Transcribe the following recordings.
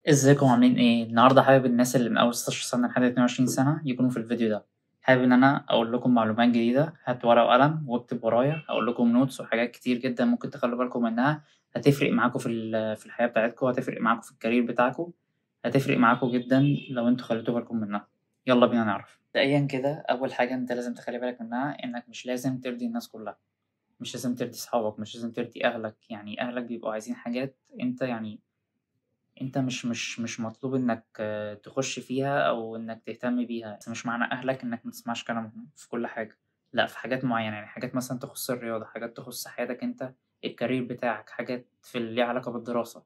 ازيكم عاملين ايه النهارده حابب الناس اللي من اول 16 سنه لحد 22 سنه يكونوا في الفيديو ده حابب ان انا اقول لكم معلومات جديده هات ورقه وقلم واكتب ورايا اقول لكم نوتس وحاجات كتير جدا ممكن تخلوا بالكم منها هتفرق معاكم في ال- في الحياه بتاعتكم هتفرق معاكم في الكارير بتاعكم هتفرق معاكم جدا لو انتوا خليتوا بالكم منها يلا بينا نعرف مبدئيا كده اول حاجه انت لازم تخلي بالك منها انك مش لازم ترضي الناس كلها مش لازم ترضي صحابك مش لازم ترضي اهلك يعني اهلك بيبقوا عايزين حاجات انت يعني انت مش مش مش مطلوب انك آه، تخش فيها او انك تهتم بيها بس مش معنى اهلك انك ما تسمعش كلامهم في كل حاجه لا في حاجات معينه يعني حاجات مثلا تخص الرياضه حاجات تخص حياتك انت الكارير بتاعك حاجات في اللي ليها علاقه بالدراسه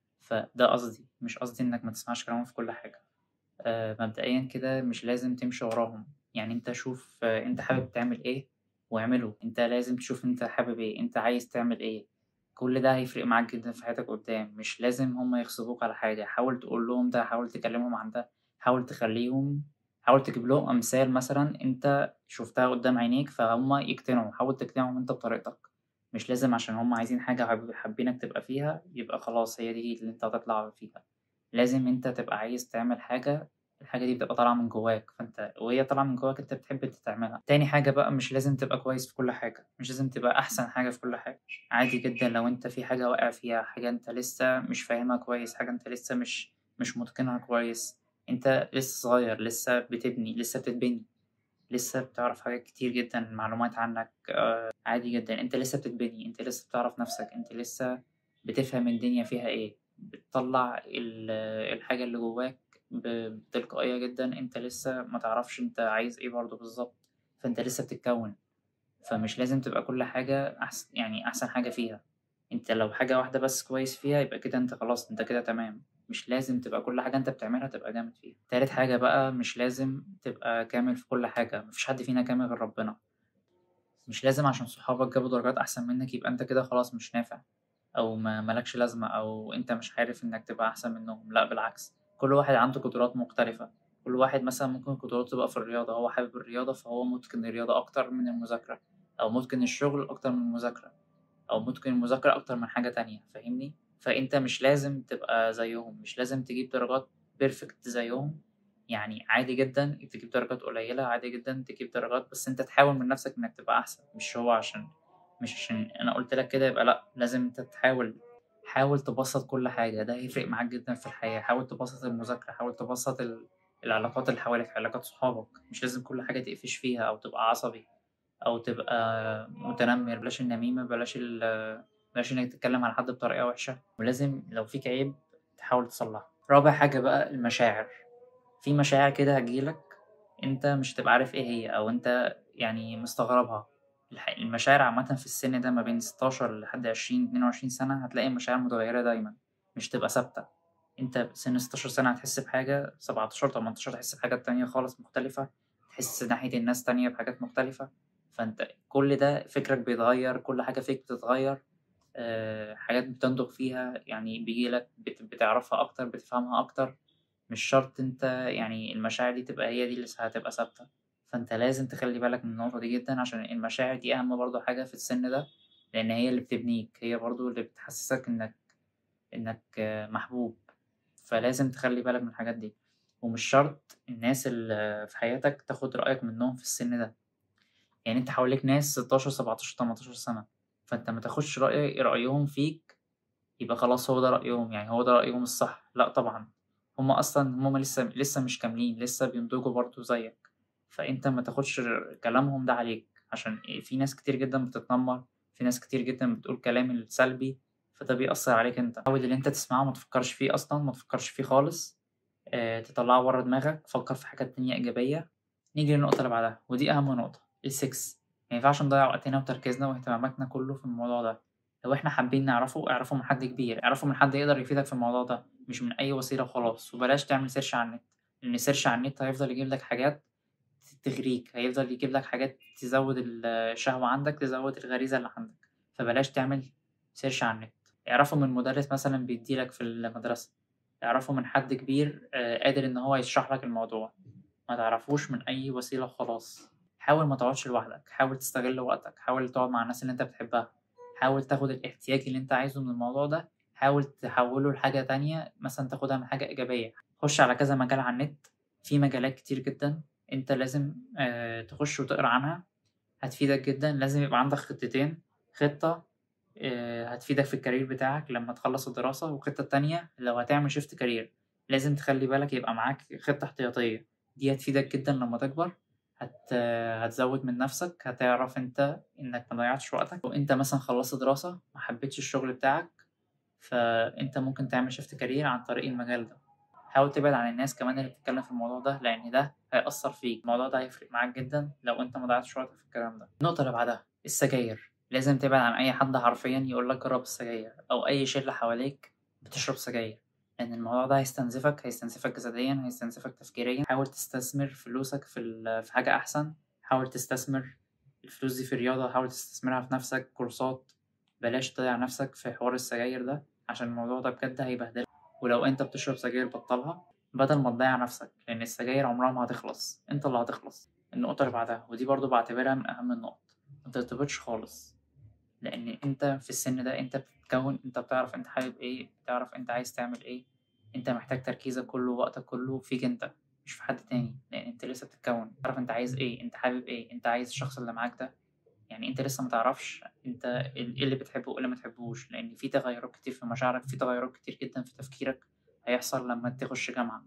فده قصدي مش قصدي انك ما تسمعش كلامهم في كل حاجه آه، مبدئيا كده مش لازم تمشي وراهم يعني انت شوف آه، انت حابب تعمل ايه واعمله انت لازم تشوف انت حابب ايه انت عايز تعمل ايه كل ده هيفرق معاك جدا في حياتك قدام مش لازم هما يغصبوك على حاجة حاول تقول لهم ده حاول تكلمهم عن ده حاول تخليهم حاول تجيب لهم أمثال مثلا أنت شفتها قدام عينيك فهم يقتنعوا حاول تقنعهم أنت بطريقتك مش لازم عشان هم عايزين حاجة حابب- حابينك تبقى فيها يبقى خلاص هي دي اللي أنت هتطلع فيها لازم أنت تبقى عايز تعمل حاجة الحاجة دي بتبقى طالعة من جواك فأنت وهي طالعة من جواك أنت بتحب أنت تعملها تاني حاجة بقى مش لازم تبقى كويس في كل حاجة مش لازم تبقى أحسن حاجة في كل حاجة عادي جدا لو انت في حاجة واقع فيها حاجة انت لسه مش فاهمها كويس حاجة انت لسه مش مش متقنها كويس انت لسه صغير لسه بتبني لسه بتتبني لسه بتعرف حاجات كتير جدا معلومات عنك آه عادي جدا انت لسه بتتبني انت لسه بتعرف نفسك انت لسه بتفهم الدنيا فيها ايه بتطلع ال- الحاجة اللي جواك ب- بتلقائية جدا انت لسه ما تعرفش انت عايز ايه برضه بالظبط فانت لسه بتتكون فمش لازم تبقى كل حاجة أحسن يعني أحسن حاجة فيها أنت لو حاجة واحدة بس كويس فيها يبقى كده أنت خلاص أنت كده تمام مش لازم تبقى كل حاجة أنت بتعملها تبقى جامد فيها تالت حاجة بقى مش لازم تبقى كامل في كل حاجة مفيش حد فينا كامل غير ربنا مش لازم عشان صحابك جابوا درجات أحسن منك يبقى أنت كده خلاص مش نافع أو ما ملكش لازمة أو أنت مش عارف إنك تبقى أحسن منهم لأ بالعكس كل واحد عنده قدرات مختلفة كل واحد مثلا ممكن قدراته تبقى في الرياضة هو حابب الرياضة فهو متقن الرياضة أكتر من المذاكرة أو متقن الشغل أكتر من المذاكرة أو متقن المذاكرة أكتر من حاجة تانية فاهمني؟ فأنت مش لازم تبقى زيهم مش لازم تجيب درجات بيرفكت زيهم يعني عادي جدا تجيب درجات قليلة عادي جدا تجيب درجات بس أنت تحاول من نفسك إنك تبقى أحسن مش هو عشان مش عشان أنا قلت لك كده يبقى لأ لازم أنت تحاول حاول تبسط كل حاجة ده هيفرق معاك جدا في الحياة حاول تبسط المذاكرة حاول تبسط ال... العلاقات اللي حواليك علاقات صحابك مش لازم كل حاجة تقفش فيها أو تبقى عصبي او تبقى متنمر بلاش النميمه بلاش ال بلاش انك تتكلم على حد بطريقه وحشه ولازم لو فيك عيب تحاول تصلحه رابع حاجه بقى المشاعر في مشاعر كده هتجيلك انت مش هتبقى عارف ايه هي او انت يعني مستغربها الح- المشاعر عامه في السن ده ما بين 16 لحد 20 22 سنه هتلاقي المشاعر متغيره دايما مش تبقى ثابته انت سن 16 سنه هتحس بحاجه 17 18 تحس بحاجات تانية خالص مختلفه تحس ناحيه الناس تانية بحاجات مختلفة فانت كل ده فكرك بيتغير كل حاجة فيك بتتغير آه، حاجات بتنضج فيها يعني بيجيلك بت- بتعرفها أكتر بتفهمها أكتر مش شرط انت يعني المشاعر دي تبقى هي دي اللي هتبقى ثابتة فانت لازم تخلي بالك من النقطة دي جدا عشان المشاعر دي أهم برضو حاجة في السن ده لأن هي اللي بتبنيك هي برضو اللي بتحسسك إنك إنك آه، محبوب فلازم تخلي بالك من الحاجات دي ومش شرط الناس اللي في حياتك تاخد رأيك منهم في السن ده يعني انت حواليك ناس 16 17 18 سنة فانت ما تاخدش رأي رأيهم فيك يبقى خلاص هو ده رأيهم يعني هو ده رأيهم الصح لا طبعا هما اصلا هما لسه لسه مش كاملين لسه بينضجوا برضو زيك فانت ما تاخدش كلامهم ده عليك عشان في ناس كتير جدا بتتنمر في ناس كتير جدا بتقول كلام السلبي فده بيأثر عليك انت حاول اللي انت تسمعه ما تفكرش فيه اصلا ما تفكرش فيه خالص اه تطلعه بره دماغك فكر في حاجات تانية إيجابية نيجي للنقطة اللي بعدها ودي أهم نقطة السكس ما ينفعش نضيع وقتنا وتركيزنا واهتماماتنا كله في الموضوع ده لو احنا حابين نعرفه اعرفه من حد كبير اعرفه من حد يقدر يفيدك في الموضوع ده مش من أي وسيلة وخلاص وبلاش تعمل سيرش على النت لأن سيرش على النت هيفضل يجيب لك حاجات تغريك هيفضل يجيب لك حاجات تزود الشهوة عندك تزود الغريزة اللي عندك فبلاش تعمل سيرش على النت اعرفه من مدرس مثلا بيديلك في المدرسة اعرفه من حد كبير آه، قادر ان هو يشرح لك الموضوع ما تعرفوش من اي وسيلة خلاص حاول ما تقعدش لوحدك حاول تستغل وقتك حاول تقعد مع الناس اللي انت بتحبها حاول تاخد الاحتياج اللي انت عايزه من الموضوع ده حاول تحوله لحاجة تانية مثلا تاخدها من حاجة إيجابية خش على كذا مجال على النت في مجالات كتير جدا انت لازم آه، تخش وتقرا عنها هتفيدك جدا لازم يبقى عندك خطتين خطة آه، هتفيدك في الكارير بتاعك لما تخلص الدراسة والخطة التانية لو هتعمل شيفت كارير لازم تخلي بالك يبقى معاك خطة احتياطية دي هتفيدك جدا لما تكبر هت... هتزود من نفسك هتعرف انت انك ما ضيعتش وقتك وانت مثلا خلصت دراسة ما حبيتش الشغل بتاعك فانت ممكن تعمل شيفت كارير عن طريق المجال ده حاول تبعد عن الناس كمان اللي بتتكلم في الموضوع ده لان ده هيأثر فيك الموضوع ده هيفرق معاك جدا لو انت ما ضيعتش وقتك في الكلام ده النقطة اللي بعدها السجاير لازم تبعد عن اي حد حرفيا يقول لك جرب السجاير او اي شلة حواليك بتشرب سجاير لان الموضوع ده هيستنزفك هيستنزفك جسديا هيستنزفك تفكيريا حاول تستثمر فلوسك في ال- في حاجة احسن حاول تستثمر الفلوس دي في الرياضة حاول تستثمرها في نفسك كورسات بلاش تضيع نفسك في حوار السجاير ده عشان الموضوع ده بجد هيبهدلك ولو انت بتشرب سجاير بطلها بدل ما تضيع نفسك لان السجاير عمرها ما هتخلص انت اللي هتخلص النقطة اللي بعدها ودي برضو بعتبرها من اهم النقط ما ترتبطش خالص لان انت في السن ده انت بتتكون انت بتعرف انت حابب ايه بتعرف انت عايز تعمل ايه انت محتاج تركيزك كله ووقتك كله فيك انت مش في حد تاني لان انت لسه بتتكون تعرف انت عايز ايه انت حابب ايه انت عايز الشخص اللي معاك ده يعني انت لسه متعرفش انت ايه اللي بتحبه وايه اللي ما تحبوش لان في تغيرات كتير في مشاعرك في تغيرات كتير جدا في تفكيرك هيحصل لما تخش جامعة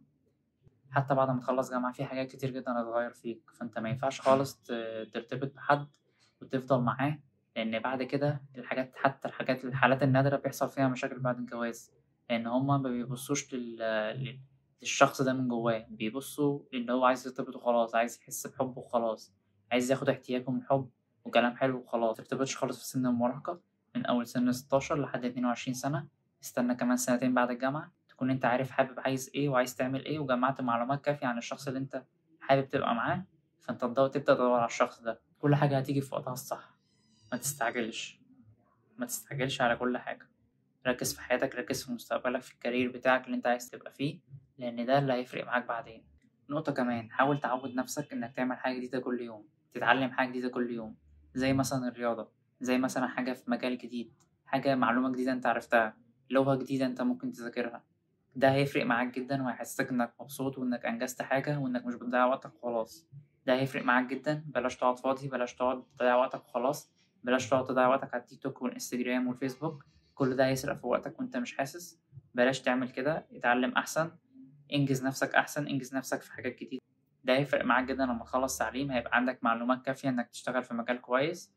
حتى بعد ما تخلص جامعة في حاجات كتير جدا هتتغير فيك فانت ما ينفعش خالص ت- ترتبط بحد وتفضل معاه لان بعد كده الحاجات حتى الحاجات الحالات النادرة بيحصل فيها مشاكل بعد الجواز لان هما ما بيبصوش لل... لل- للشخص ده من جواه بيبصوا ان هو عايز يرتبط وخلاص عايز يحس بحب وخلاص عايز ياخد احتياجه من حب وكلام حلو وخلاص مترتبطش خالص في سن المراهقة من أول سن 16 لحد 22 سنة استنى كمان سنتين بعد الجامعة تكون انت عارف حابب عايز ايه وعايز تعمل ايه وجمعت معلومات كافية عن الشخص اللي انت حابب تبقى معاه فانت تدور تبدأ تدور على الشخص ده كل حاجة هتيجي في وقتها الصح ما تستعجلش ما تستعجلش على كل حاجة ركز في حياتك ركز في مستقبلك في الكارير بتاعك اللي انت عايز تبقى فيه لأن ده اللي هيفرق معاك بعدين نقطة كمان حاول تعود نفسك انك تعمل حاجة جديدة كل يوم تتعلم حاجة جديدة كل يوم زي مثلا الرياضة زي مثلا حاجة في مجال جديد حاجة معلومة جديدة انت عرفتها لغة جديدة انت ممكن تذاكرها ده هيفرق معاك جدا وهيحسسك انك مبسوط وانك انجزت حاجة وانك مش بتضيع وقتك وخلاص ده هيفرق معاك جدا بلاش تقعد فاضي بلاش تقعد تضيع وقتك وخلاص بلاش تقعد تضيع وقتك على التيك توك والانستجرام والفيسبوك كل ده هيسرق في وقتك وانت مش حاسس بلاش تعمل كده اتعلم احسن انجز نفسك احسن انجز نفسك في حاجات جديدة ده هيفرق معاك جدا لما تخلص تعليم هيبقى عندك معلومات كافية انك تشتغل في مجال كويس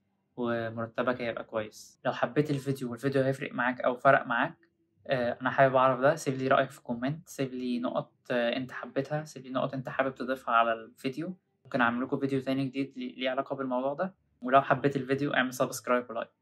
ومرتبك هيبقى كويس لو حبيت الفيديو والفيديو هيفرق معاك او فرق معاك آه، انا حابب اعرف ده سيب لي رايك في كومنت سيب لي نقط آه، انت حبيتها سيب لي نقط انت حابب تضيفها على الفيديو ممكن اعمل لكم فيديو تاني جديد ليه ليه علاقه بالموضوع ده ولو حبيت الفيديو اعمل سبسكرايب ولايك